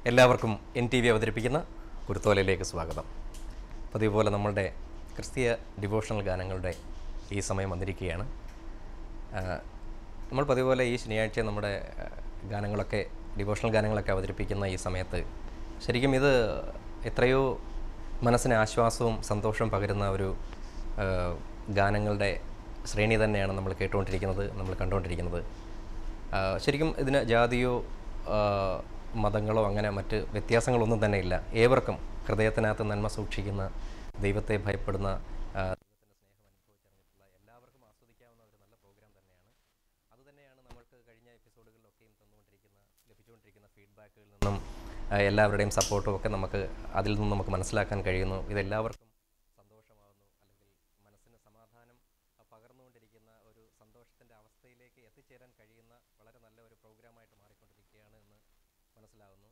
എല്ലാവർക്കും N T V അവതരിപ്പിക്കുന്ന കുരുത്തോലയിലേക്ക് സ്വാഗതം പതിവ് പോലെ നമ്മളുടെ ക്രിസ്തീയ ഡിവോഷണൽ ഗാനങ്ങളുടെ ഈ സമയം വന്നിരിക്കുകയാണ് ആ, നമ്മൾ പതിവ് പോലെ ഈ ശനിയാഴ്ച നമ്മുടെ ആ, ഗാനങ്ങളൊക്കെ ഡിവോഷണൽ ഗാനങ്ങളൊക്കെ അവതരിപ്പിക്കുന്ന ഈ സമയത്ത് ശരിക്കും ഇത് എത്രയോ മനസ്സിന് ആശ്വാസവും സന്തോഷവും പകരുന്ന ഒരു ആ, ഗാനങ്ങളുടെ ശ്രേണി തന്നെയാണ് നമ്മൾ കേട്ടുകൊണ്ടിരിക്കുന്നത് നമ്മൾ കണ്ടുകൊണ്ടിരിക്കുന്നത് ആ, ശരിക്കും ഇതിന് ജാതിയോ ആ, മതങ്ങളോ അങ്ങനെ മറ്റ് വ്യത്യാസങ്ങളൊന്നും തന്നെ ഇല്ല ഏവർക്കും ഹൃദയത്തിനകത്ത് നന്മ സൂക്ഷിക്കുന്ന ദൈവത്തെ ഭയപ്പെടുന്ന ആ, എല്ലാവർക്കും ആസ്വദിക്കാവുന്ന ഒരു നല്ല പ്രോഗ്രാം തന്നെയാണ് അത് തന്നെയാണ് നമ്മൾക്ക് കഴിഞ്ഞ എപ്പിസോഡുകളിലൊക്കെയും തന്നുകൊണ്ടിരിക്കുന്ന ലഭിച്ചുകൊണ്ടിരിക്കുന്ന ഫീഡ്ബാക്കുകളിൽ നിന്നും ആ, എല്ലാവരുടെയും സപ്പോർട്ടും ഒക്കെ നമുക്ക് അതിൽ നിന്നും നമുക്ക് മനസ്സിലാക്കാൻ കഴിയുന്നു ഇതെല്ലാവർക്കും സന്തോഷമാകുന്നു അല്ലെങ്കിൽ മനസ്സിന് സമാധാനം ആ, പകർന്നുകൊണ്ടിരിക്കുന്ന ഒരു സന്തോഷത്തിൻ്റെ അവസ്ഥയിലേക്ക് എത്തിച്ചേരാൻ കഴിയുന്ന വളരെ നല്ല ഒരു പ്രോഗ്രാമായിട്ട് മാറിക്കൊണ്ടിരിക്കുകയാണ് എന്ന് മനസ്സിലാകുന്നു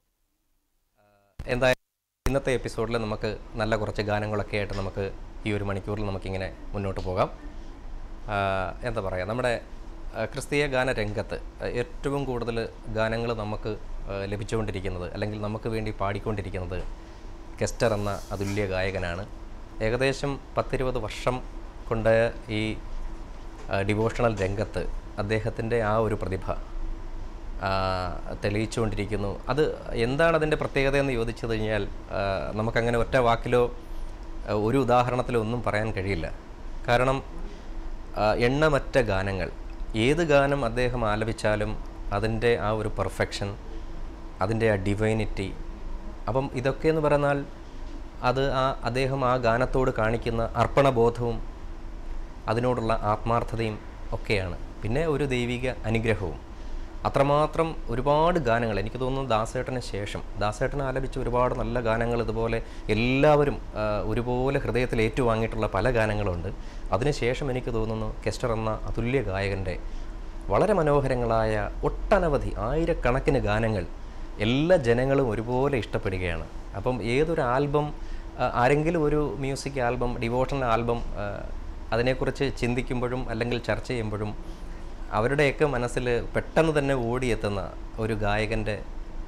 ആ, എന്തായാലും ഇന്നത്തെ എപ്പിസോഡിൽ നമുക്ക് നല്ല കുറച്ച് ഗാനങ്ങളൊക്കെ ആയിട്ട് നമുക്ക് ഈ ഒരു മണിക്കൂറിൽ നമുക്കിങ്ങനെ മുന്നോട്ട് പോകാം ആ, എന്താ പറയുക നമ്മുടെ ആ, ക്രിസ്തീയ ഗാന രംഗത്ത് ആ, ഏറ്റവും കൂടുതൽ ഗാനങ്ങൾ നമുക്ക് ആ, ലഭിച്ചുകൊണ്ടിരിക്കുന്നത് അല്ലെങ്കിൽ നമുക്ക് വേണ്ടി പാടിക്കൊണ്ടിരിക്കുന്നത് കെസ്റ്റർ എന്ന അതുല്യ ഗായകനാണ് ഏകദേശം പത്തിരുപത് വർഷം കൊണ്ട് ഈ ആ, ഡിവോഷണൽ രംഗത്ത് അദ്ദേഹത്തിൻ്റെ ആ ഒരു പ്രതിഭ ആ, തെളിയിച്ചുകൊണ്ടിരിക്കുന്നു അത് എന്താണ് അതിൻ്റെ പ്രത്യേകത എന്ന് ചോദിച്ചു കഴിഞ്ഞാൽ ആ, നമുക്കങ്ങനെ ഒറ്റ വാക്കിലോ ആ, ഒരു ഉദാഹരണത്തിലോ ഒന്നും പറയാൻ കഴിയില്ല കാരണം ആ, എണ്ണമറ്റ ഗാനങ്ങൾ ഏത് ഗാനം അദ്ദേഹം ആലപിച്ചാലും അതിൻ്റെ ആ ഒരു പെർഫെക്ഷൻ അതിൻ്റെ ആ ഡിവൈനിറ്റി അപ്പം ഇതൊക്കെ എന്ന് പറഞ്ഞാൽ അത് ആ അദ്ദേഹം ആ ഗാനത്തോട് കാണിക്കുന്ന അർപ്പണബോധവും അതിനോടുള്ള ആത്മാർത്ഥതയും ഒക്കെയാണ് പിന്നെ ഒരു ദൈവിക അനുഗ്രഹവും അത്രമാത്രം ഒരുപാട് ഗാനങ്ങൾ എനിക്ക് തോന്നുന്നു ദാസേട്ടന് ശേഷം ദാസേട്ടൻ ആലപിച്ച ഒരുപാട് നല്ല ഗാനങ്ങൾ ഇതുപോലെ എല്ലാവരും ആ, ഒരുപോലെ ഹൃദയത്തിൽ ഏറ്റുവാങ്ങിയിട്ടുള്ള പല ഗാനങ്ങളുണ്ട് അതിനുശേഷം എനിക്ക് തോന്നുന്നു കെസ്റ്റർ എന്ന അതുല്യ ഗായകൻ്റെ വളരെ മനോഹരങ്ങളായ ഒട്ടനവധി ആയിരക്കണക്കിന് ഗാനങ്ങൾ എല്ലാ ജനങ്ങളും ഒരുപോലെ ഇഷ്ടപ്പെടുകയാണ് അപ്പം ഏതൊരു ആൽബം ആ, ആരെങ്കിലും ഒരു മ്യൂസിക് ആൽബം ഡിവോഷണൽ ആൽബം ആ, അതിനെക്കുറിച്ച് ചിന്തിക്കുമ്പോഴും അല്ലെങ്കിൽ ചർച്ച ചെയ്യുമ്പോഴും അവരുടെയൊക്കെ മനസ്സിൽ പെട്ടെന്ന് തന്നെ ഓടിയെത്തുന്ന ഒരു ഗായകൻ്റെ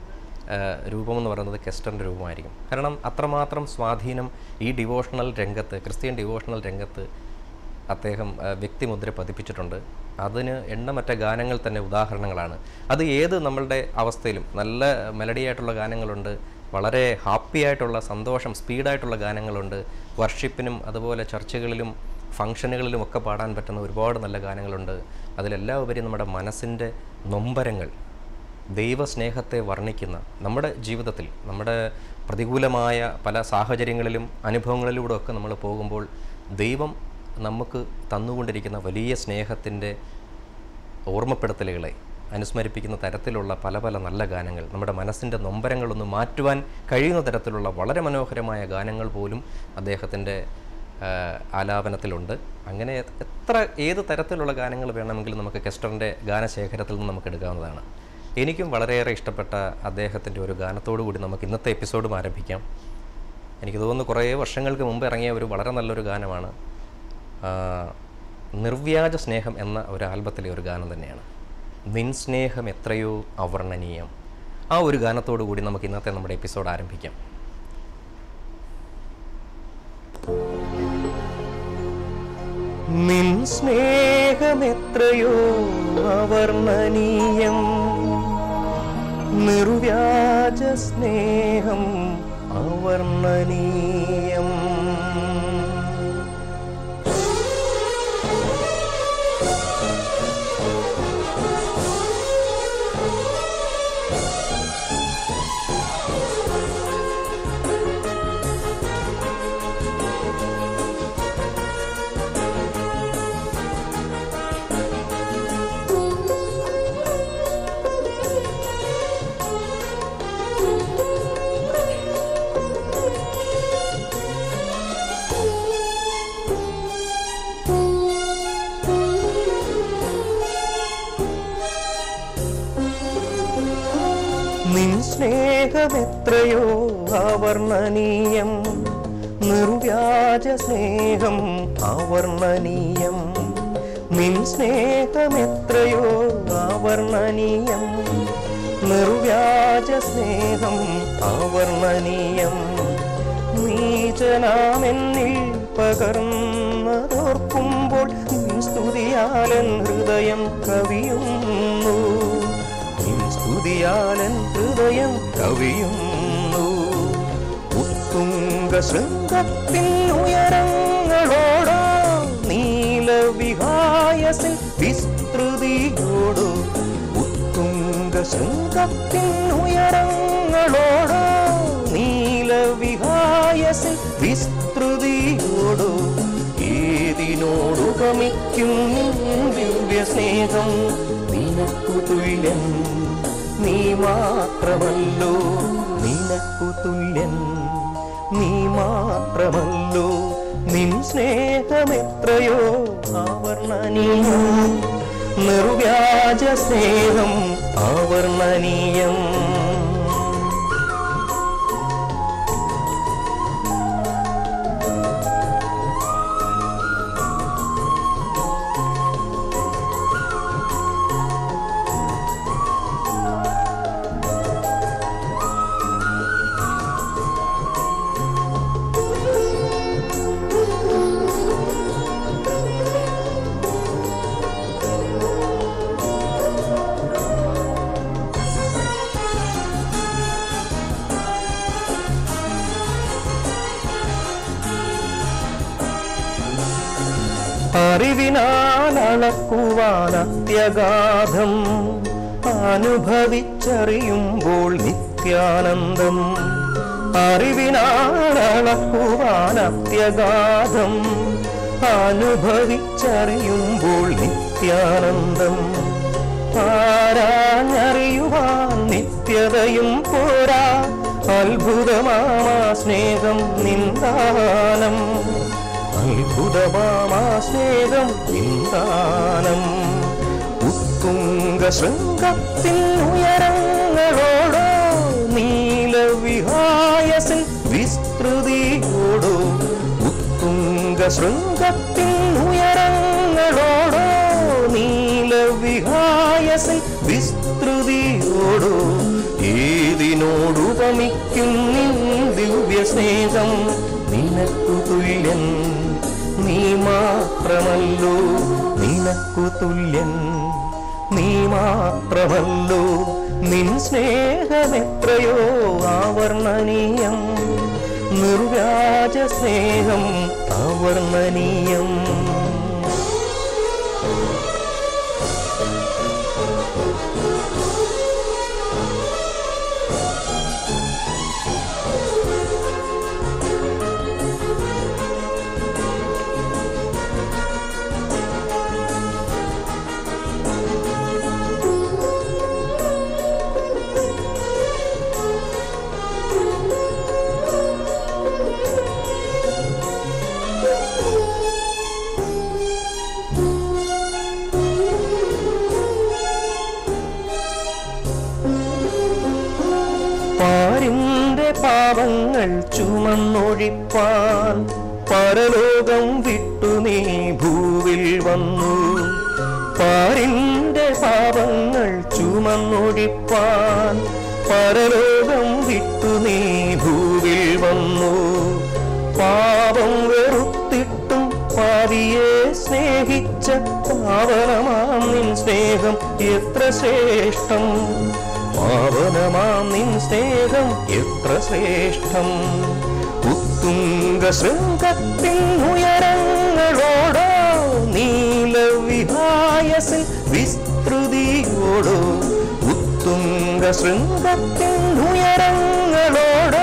രൂപമെന്ന് പറയുന്നത് കെസ്റ്ററിൻ്റെ രൂപമായിരിക്കും കാരണം അത്രമാത്രം സ്വാധീനം ഈ ഡിവോഷണൽ രംഗത്ത് ക്രിസ്ത്യൻ ഡിവോഷണൽ രംഗത്ത് അദ്ദേഹം ആ, വ്യക്തിമുദ്ര പതിപ്പിച്ചിട്ടുണ്ട് അതിന് എണ്ണമറ്റ ഗാനങ്ങൾ തന്നെ ഉദാഹരണങ്ങളാണ് അത് ഏത് നമ്മളുടെ അവസ്ഥയിലും നല്ല മെലഡി ആയിട്ടുള്ള ഗാനങ്ങളുണ്ട് വളരെ ഹാപ്പി ആയിട്ടുള്ള സന്തോഷം സ്പീഡായിട്ടുള്ള ഗാനങ്ങളുണ്ട് വർഷിപ്പിനും അതുപോലെ ചർച്ചകളിലും ഫംഗ്ഷനുകളിലും ഒക്കെ പാടാൻ പറ്റുന്ന ഒരുപാട് നല്ല ഗാനങ്ങളുണ്ട് അതിലെല്ലാം ഉപരി നമ്മുടെ മനസ്സിൻ്റെ നൊമ്പരങ്ങൾ ദൈവസ്നേഹത്തെ വർണ്ണിക്കുന്ന നമ്മുടെ ജീവിതത്തിൽ നമ്മുടെ പ്രതികൂലമായ പല സാഹചര്യങ്ങളിലും അനുഭവങ്ങളിലൂടെ ഒക്കെ നമ്മൾ പോകുമ്പോൾ ദൈവം നമുക്ക് തന്നുകൊണ്ടിരിക്കുന്ന വലിയ സ്നേഹത്തിൻ്റെ ഓർമ്മപ്പെടുത്തലുകളെ അനുസ്മരിപ്പിക്കുന്ന തരത്തിലുള്ള പല പല നല്ല ഗാനങ്ങൾ നമ്മുടെ മനസ്സിൻ്റെ നൊമ്പരങ്ങളൊന്ന് മാറ്റുവാൻ കഴിയുന്ന തരത്തിലുള്ള വളരെ മനോഹരമായ ഗാനങ്ങൾ പോലും അദ്ദേഹത്തിൻ്റെ ആ, ആലാപനത്തിലുണ്ട് അങ്ങനെ എത്ര ഏത് തരത്തിലുള്ള ഗാനങ്ങൾ വേണമെങ്കിലും നമുക്ക് കെസ്റ്ററിൻ്റെ ഗാനശേഖരത്തിൽ നിന്ന് നമുക്ക് എടുക്കാവുന്നതാണ് എനിക്കും വളരെയേറെ ഇഷ്ടപ്പെട്ട അദ്ദേഹത്തിൻ്റെ ഒരു ഗാനത്തോടു കൂടി നമുക്ക് ഇന്നത്തെ എപ്പിസോഡും ആരംഭിക്കാം എനിക്ക് തോന്നുന്നു കുറേ വർഷങ്ങൾക്ക് മുമ്പ് ഇറങ്ങിയ ഒരു വളരെ നല്ലൊരു ഗാനമാണ് ആ, നിർവ്യാജ സ്നേഹം എന്ന ഒരു ആൽബത്തിലെ ഒരു ഗാനം തന്നെയാണ് നിൻ സ്നേഹം എത്രയോ അവർണ്ണനീയം ആ ഒരു ഗാനത്തോടു കൂടി നമുക്ക് ഇന്നത്തെ നമ്മുടെ എപ്പിസോഡ് ആരംഭിക്കാം നിൻ സ്നേഹമെത്രയോ അവർണ്ണനീയം നിർവ്യാജ സ്നേഹം അവർണ്ണനീയം നിൻ സ്നേഹമെത്രയോ അവർണ്ണനീയം നിർവ്യാജ സ്നേഹം അവർണ്ണനീയം നിൻ സ്നേഹമെത്രയോ അവർണ്ണനീയം നിർവ്യാജ സ്നേഹം ആവർണനീയം നീചനാമെന്നിൽ പകർന്നതോർക്കുമ്പോൾ നിൻ സ്തുതിയാലൻ ഹൃദയം കവിയുന്നു നിൻ സ്തുതിയാലൻ ഹൃദയം കവിയുന്നു ഉത്തുംഗ ശൃംഗത്തിൻ ഉയരങ്ങളോടോ നീലവിഹായസിൻ വിസ്തൃതിയോടോ ഉത്തുംഗ ശൃംഗത്തിൻ ഉയരങ്ങളോടോ നീലവിഹായസിൻ വിസ്തൃതിയോടോ ഏതിനോടുപമിക്കും നിൻ ദിവ്യ സ്നേഹം നിനക്കു തുല്യൻ നീ മാത്രമല്ലോ നിനക്കു തുല്യൻ നീ മാത്രമല്ലോ നിൻ സ്നേഹമെത്രയോ ആവർണനീയം നിർവ്യാജ സ്നേഹം ആവർണനീയം അറിവിനാലളക്കുവാൻ അത്യഗാധം അനുഭവിച്ചറിയുമ്പോൾ നിത്യാനന്ദം അറിവിനാലളക്കുവാൻ അത്യഗാധം അനുഭവിച്ചറിയുമ്പോൾ നിത്യാനന്ദം ആരാഞ്ഞറിയുവാൻ നിത്യതയും പോരാ അത്ഭുതമാമാ സ്നേഹം നിന്ദാനം അത്ഭുതമാമാ സ്നേഹം നിന്ദാനം ഉത്തുംഗ ശൃംഗത്തിൻ ഉയരങ്ങളോടോ നീലവിഹായസിൻ വിസ്തൃതിയോടോ ഉത്തുംഗ ശൃംഗത്തിൻ ഉയരങ്ങളോടോ നീലവിഹായസിൻ വിസ്തൃതിയോടോ ഏതിനോടുപമിക്കും നിൻ ദിവ്യ സ്നേഹം നിനക്കു തുല്യൻ നീ മാത്രമല്ലോ നിനക്കു തുല്യൻ നീ മാത്രമല്ലോ നിൻ സ്നേഹമെത്രയോ ആവർണനീയം നിർവ്യാജ സ്നേഹം ആവർണനീയം പാരിന്റെ പാപങ്ങൾ ചുമന്നൊഴിപ്പാൻ പരലോകം വിട്ടു നീ ഭൂവിൽ വന്നു പാരിന്റെ പാപങ്ങൾ ചുമന്നൊഴിപ്പാൻ പരലോകം വിട്ടു നീ ഭൂവിൽ വന്നു പാപം വെറുത്തിട്ടും പാതിയെ സ്നേഹിച്ച പാവനമാം നിൻ സ്നേഹം എത്ര ശ്രേഷ്ഠം പാവനമാം നിൻ സ്നേഹം എത്ര ശ്രേഷ്ഠം ഉത്തുംഗ ശൃംഗത്തിൻ ഉയരങ്ങളോടോ നീലവിഹായസിൻ വിസ്തൃതിയോടോ ഉത്തുംഗ ശൃംഗത്തിൻ ഉയരങ്ങളോടോ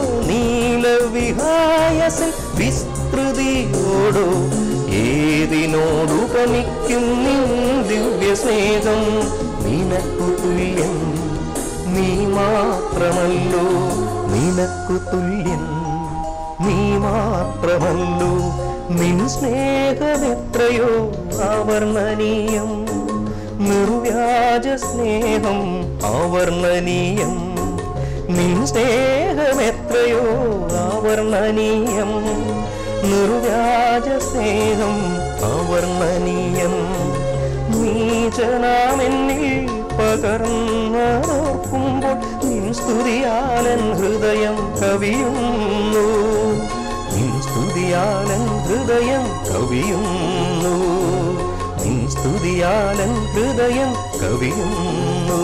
നീലവിഹായസിൻ വിസ്തൃതിയോടോ ഏതിനോടുപമിക്കും നിൻ ദിവ്യ സ്നേഹം നിനക്കു തുല്യൻ നീ മാത്രമല്ലോ നിനക്കു തുല്യൻ നീ മാത്രമല്ലോ നിൻ സ്നേഹമെത്രയോ ആവർണനീയം നിർവ്യാജ സ്നേഹം ആവർണനീയം നിൻ സ്നേഹമെത്രയോ ആവർണനീയം നിർവ്യാജ സ്നേഹം ആവർണനീയം നീചനാമെന്നിൽ പകർന്നോർക്കുമ്പോൾ നിൻ സ്തുതിയാലൻ ഹൃദയം കവിയുന്നു നിൻ സ്തുതിയാലൻ ഹൃദയം കവിയുന്നു നിൻ സ്തുതിയാലൻ ഹൃദയം കവിയുന്നു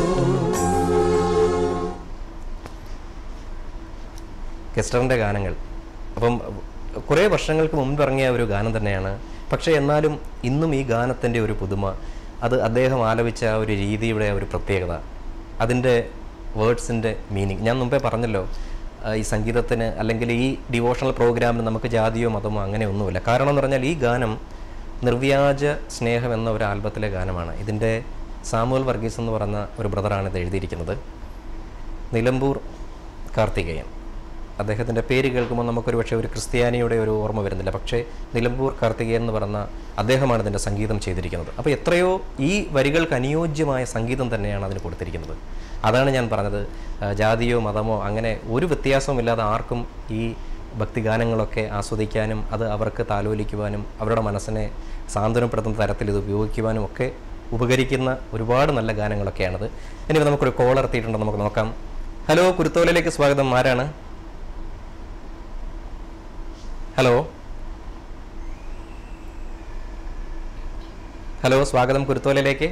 കെസ്റ്ററിൻ്റെ ഗാനങ്ങൾ അപ്പം കുറേ വർഷങ്ങൾക്ക് മുമ്പ് ഇറങ്ങിയ ഒരു ഗാനം തന്നെയാണ് പക്ഷേ എന്നാലും ഇന്നും ഈ ഗാനത്തിൻ്റെ ഒരു പുതുമ അത് അദ്ദേഹം ആലപിച്ച ആ ഒരു രീതിയുടെ ഒരു പ്രത്യേകത അതിൻ്റെ വേർഡ്സിൻ്റെ മീനിങ് ഞാൻ മുമ്പേ പറഞ്ഞല്ലോ ആ, ഈ സംഗീതത്തിന് അല്ലെങ്കിൽ ഈ ഡിവോഷണൽ പ്രോഗ്രാമിന് നമുക്ക് ജാതിയോ മതമോ അങ്ങനെ ഒന്നുമില്ല കാരണം എന്ന് പറഞ്ഞാൽ ഈ ഗാനം നിർവ്യാജ സ്നേഹം എന്ന ഒരു ആൽബത്തിലെ ഗാനമാണ് ഇതിൻ്റെ സാമുവൽ വർഗീസ് എന്ന് പറയുന്ന ഒരു ബ്രദറാണ് ഇത് എഴുതിയിരിക്കുന്നത് നിലമ്പൂർ കാർത്തികേയൻ അദ്ദേഹത്തിൻ്റെ പേര് കേൾക്കുമ്പോൾ നമുക്കൊരു പക്ഷേ ഒരു ക്രിസ്ത്യാനിയുടെ ഒരു ഓർമ്മ വരുന്നില്ല പക്ഷേ നിലമ്പൂർ കാർത്തികേയൻ എന്ന് പറഞ്ഞ അദ്ദേഹമാണ് ഇതിൻ്റെ സംഗീതം ചെയ്തിരിക്കുന്നത് അപ്പോൾ എത്രയോ ഈ വരികൾക്ക് അനുയോജ്യമായ സംഗീതം തന്നെയാണ് അതിന് കൊടുത്തിരിക്കുന്നത് അതാണ് ഞാൻ പറഞ്ഞത് ആ, ജാതിയോ മതമോ അങ്ങനെ ഒരു വ്യത്യാസവും ഇല്ലാതെ ആർക്കും ഈ ഭക്തിഗാനങ്ങളൊക്കെ ആസ്വദിക്കാനും അത് അവർക്ക് താലോലിക്കുവാനും അവരുടെ മനസ്സിനെ സാന്ത്വനപ്പെടുത്തുന്ന തരത്തിൽ ഇത് ഉപയോഗിക്കുവാനും ഒക്കെ ഉപകരിക്കുന്ന ഒരുപാട് നല്ല ഗാനങ്ങളൊക്കെയാണത് ഇനി നമുക്കൊരു കോൾ ഇറത്തിയിട്ടുണ്ടോ നമുക്ക് നോക്കാം ഹലോ കുരുത്തോലയിലേക്ക് സ്വാഗതം ആരാണ് ഹലോ ഹലോ സ്വാഗതം കുരുത്തോലയിലേക്ക്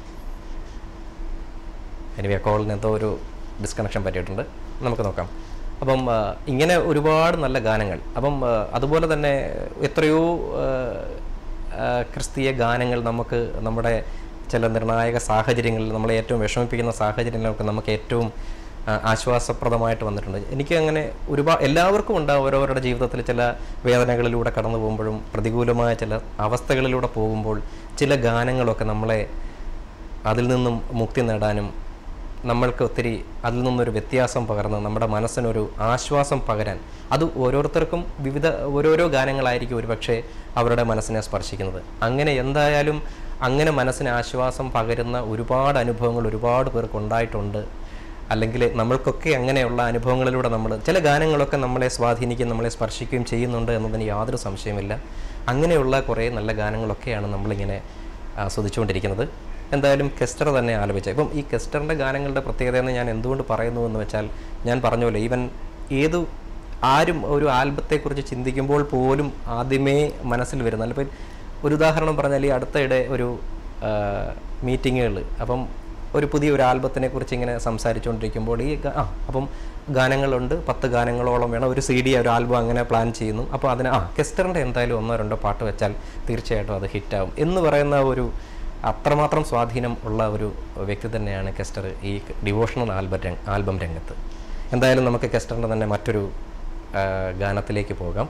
എനിവേ കോളിന് എന്തോ ഒരു ഡിസ്കണക്ഷൻ പറ്റിയിട്ടുണ്ട് നമുക്ക് നോക്കാം അപ്പം ആ, ഇങ്ങനെ ഒരുപാട് നല്ല ഗാനങ്ങൾ അപ്പം ആ, അതുപോലെ തന്നെ എത്രയോ ആ, ആ, ക്രിസ്തീയ ഗാനങ്ങൾ നമുക്ക് നമ്മുടെ ചില നിർണായക സാഹചര്യങ്ങളിൽ നമ്മളെ ഏറ്റവും വിഷമിപ്പിക്കുന്ന സാഹചര്യങ്ങളൊക്കെ നമുക്ക് ഏറ്റവും ആ, ആശ്വാസപ്രദമായിട്ട് വന്നിട്ടുണ്ട് എനിക്ക് അങ്ങനെ ഒരുപാട് എല്ലാവർക്കും ഉണ്ടാവും ഓരോരുടെ ജീവിതത്തിൽ ചില വേദനകളിലൂടെ കടന്നു പോകുമ്പോഴും പ്രതികൂലമായ ചില അവസ്ഥകളിലൂടെ പോകുമ്പോൾ ചില ഗാനങ്ങളൊക്കെ നമ്മളെ അതിൽ നിന്നും മുക്തി നേടാനും നമ്മൾക്ക് ഒത്തിരി അതിൽ നിന്നൊരു വ്യത്യാസം പകർന്ന് നമ്മുടെ മനസ്സിനൊരു ആശ്വാസം പകരാൻ അത് ഓരോരുത്തർക്കും വിവിധ ഓരോരോ ഗാനങ്ങളായിരിക്കും ഒരുപക്ഷെ അവരുടെ മനസ്സിനെ സ്പർശിക്കുന്നത് അങ്ങനെ എന്തായാലും അങ്ങനെ മനസ്സിന് ആശ്വാസം പകരുന്ന ഒരുപാട് അനുഭവങ്ങൾ ഒരുപാട് പേർക്ക് ഉണ്ടായിട്ടുണ്ട് അല്ലെങ്കിൽ നമ്മൾക്കൊക്കെ അങ്ങനെയുള്ള അനുഭവങ്ങളിലൂടെ നമ്മൾ ചില ഗാനങ്ങളൊക്കെ നമ്മളെ സ്വാധീനിക്കുകയും നമ്മളെ സ്പർശിക്കുകയും ചെയ്യുന്നുണ്ട് എന്നതിന് യാതൊരു സംശയമില്ല അങ്ങനെയുള്ള കുറേ നല്ല ഗാനങ്ങളൊക്കെയാണ് നമ്മളിങ്ങനെ ആസ്വദിച്ചുകൊണ്ടിരിക്കുന്നത് എന്തായാലും കെസ്റ്റർ തന്നെ ആലപിച്ച ഇപ്പം ഈ കെസ്റ്ററിൻ്റെ ഗാനങ്ങളുടെ പ്രത്യേകത എന്ന് ഞാൻ എന്തുകൊണ്ട് പറയുന്നു എന്ന് വെച്ചാൽ ഞാൻ പറഞ്ഞ പോലെ ഈവൻ ഏതു ആരും ഒരു ആൽബത്തെക്കുറിച്ച് ചിന്തിക്കുമ്പോൾ പോലും ആദ്യമേ മനസ്സിൽ വരുന്ന അല്ലെങ്കിൽ ഒരു ഉദാഹരണം പറഞ്ഞാൽ ഈ അടുത്തയിടെ ഒരു മീറ്റിങ്ങുകൾ അപ്പം ഒരു പുതിയ ഒരു ആൽബത്തിനെ കുറിച്ച് ഇങ്ങനെ സംസാരിച്ചുകൊണ്ടിരിക്കുമ്പോൾ ഈ ഗ- ആ അപ്പം ഗാനങ്ങളുണ്ട് പത്ത് ഗാനങ്ങളോളം വേണം ഒരു സി ഡി ഒരു ആൽബം അങ്ങനെ പ്ലാൻ ചെയ്യുന്നു അപ്പോൾ അതിന് ആ കെസ്റ്ററിൻ്റെ എന്തായാലും ഒന്നോ രണ്ടോ പാട്ട് വെച്ചാൽ തീർച്ചയായിട്ടും അത് ഹിറ്റാവും എന്ന് പറയുന്ന ഒരു അത്രമാത്രം സ്വാധീനം ഉള്ള ഒരു വ്യക്തി തന്നെയാണ് കെസ്റ്റർ ഈ ഡിവോഷണൽ ആൽബം രംഗ ആൽബം രംഗത്ത് എന്തായാലും നമുക്ക് കെസ്റ്ററിൻ്റെ തന്നെ മറ്റൊരു ആ, ഗാനത്തിലേക്ക് പോകാം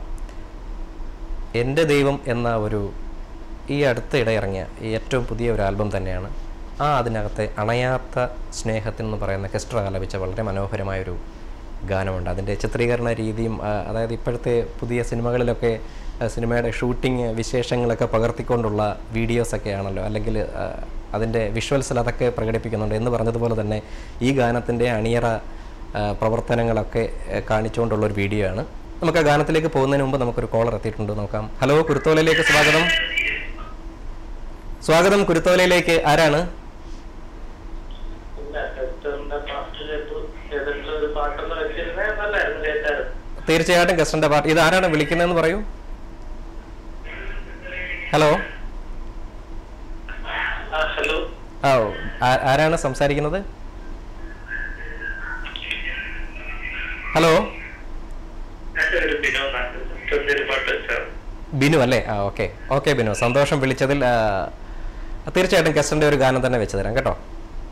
എൻ്റെ ദൈവം എന്ന ഒരു ഈ അടുത്തിടെ ഇറങ്ങിയ ഈ ഏറ്റവും പുതിയ ഒരു ആൽബം തന്നെയാണ് ആ അതിനകത്തെ അണയാത്ത സ്നേഹത്തിൽ എന്ന് പറയുന്ന കെസ്റ്റർ ആലപിച്ച വളരെ മനോഹരമായൊരു ഗാനമുണ്ട് അതിൻ്റെ ചിത്രീകരണ രീതിയും ആ, അതായത് ഇപ്പോഴത്തെ പുതിയ സിനിമകളിലൊക്കെ ആ, സിനിമയുടെ ഷൂട്ടിംഗ് വിശേഷങ്ങളൊക്കെ പകർത്തിക്കൊണ്ടുള്ള വീഡിയോസൊക്കെ ആണല്ലോ അല്ലെങ്കിൽ ആ, അതിൻ്റെ വിഷ്വൽസിൽ അതൊക്കെ പ്രകടിപ്പിക്കുന്നുണ്ട് എന്ന് പറഞ്ഞതുപോലെ തന്നെ ഈ ഗാനത്തിൻ്റെ അണിയറ ആ, പ്രവർത്തനങ്ങളൊക്കെ ആ, കാണിച്ചുകൊണ്ടുള്ള ഒരു വീഡിയോ ആണ് നമുക്ക് ആ ഗാനത്തിലേക്ക് പോകുന്നതിന് മുമ്പ് നമുക്കൊരു കോളർ എത്തിയിട്ടുണ്ട് നോക്കാം ഹലോ കുരുത്തോലയിലേക്ക് സ്വാഗതം സ്വാഗതം കുരുത്തോലയിലേക്ക് ആരാണ് ഇല്ല, ടെസ്റ്ററിന്റെ പാട്ട് കേട്ടു. ഏതെങ്കിലും ഒരു പാട്ടൊന്ന് വെച്ചിരുന്നേ നല്ലായിരുന്നു, കേട്ടായിരുന്നു. തീർച്ചയായിട്ടും ഗസ്റ്റിന്റെ പാർട്ടി ഇത് ആരാണ് വിളിക്കുന്നതെന്ന് പറയൂ ഹലോ ആ, ഹലോ ആ ഓ, ആ- ആരാണ് സംസാരിക്കുന്നത് ഹലോ എൻ്റെ ഒരു വിനോദാണ്. ടെസ്റ്ററിന്റെ ഒരു പാട്ട് വെച്ചാൽ ബിനു അല്ലേ ആ ഓക്കെ ഓക്കെ ബിനു സന്തോഷം വിളിച്ചതിൽ ആ, തീർച്ചയായിട്ടും കെസ്റ്ററിൻ്റെ ഒരു ഗാനം തന്നെ വെച്ച് തരാം കേട്ടോ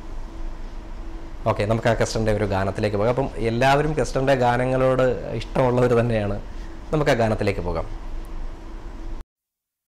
ഓക്കെ നമുക്ക് ആ കെസ്റ്ററിൻ്റെ ഒരു ഗാനത്തിലേക്ക് പോകാം അപ്പം എല്ലാവരും കെസ്റ്ററിൻ്റെ ഗാനങ്ങളോട് ഇഷ്ടമുള്ളവർ തന്നെയാണ് നമുക്ക് ആ ഗാനത്തിലേക്ക് പോകാം